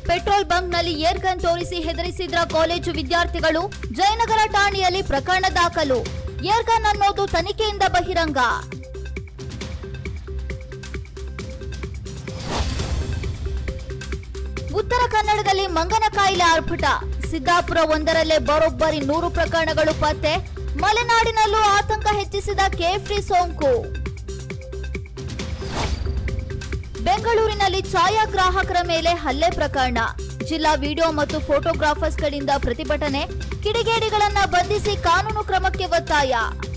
petrol ಬಂಕ್ನಲ್ಲಿ air gun ತೋರಿಸಿ ಹೆದರಿಸಿದ್ರ college ವಿದ್ಯಾರ್ಥಿಗಳು ಜಯನಗರ ಠಾಣೆಯಲ್ಲಿ ಪ್ರಕರಣ ದಾಖಲು ಏರ್ ಗನ್ ಅನ್ನೋದು ತನಿಖೆಯಿಂದ ಬಹಿರಂಗ ಉತ್ತರ ಕನ್ನಡದಲ್ಲಿ ಮಂಗನ ಕಾಯಿಲೆ ಆರ್ಭಟ ಸಿದ್ದಾಪುರ ಒಂದರಲ್ಲೇ ಬರೋಬ್ಬರಿ ನೂರು ಪ್ರಕರಣಗಳು ಪತ್ತೆ ಮಲೆನಾಡಿನಲ್ಲೂ ಆತಂಕ ಹೆಚ್ಚಿಸಿದ ಕೇಫ್ರಿ ಸೋಂಕು ಬೆಂಗಳೂರಿನಲ್ಲಿ ಛಾಯಾಗ್ರಾಹಕರ ಮೇಲೆ ಹಲ್ಲೆ ಪ್ರಕರಣ ಜಿಲ್ಲಾ ವಿಡಿಯೋ ಮತ್ತು ಫೋಟೋಗ್ರಾಫರ್ಸ್ಗಳಿಂದ ಪ್ರತಿಭಟನೆ ಕಿಡಿಗೇಡಿಗಳನ್ನ ಬಂಧಿಸಿ ಕಾನೂನು ಕ್ರಮಕ್ಕೆ ಒತ್ತಾಯ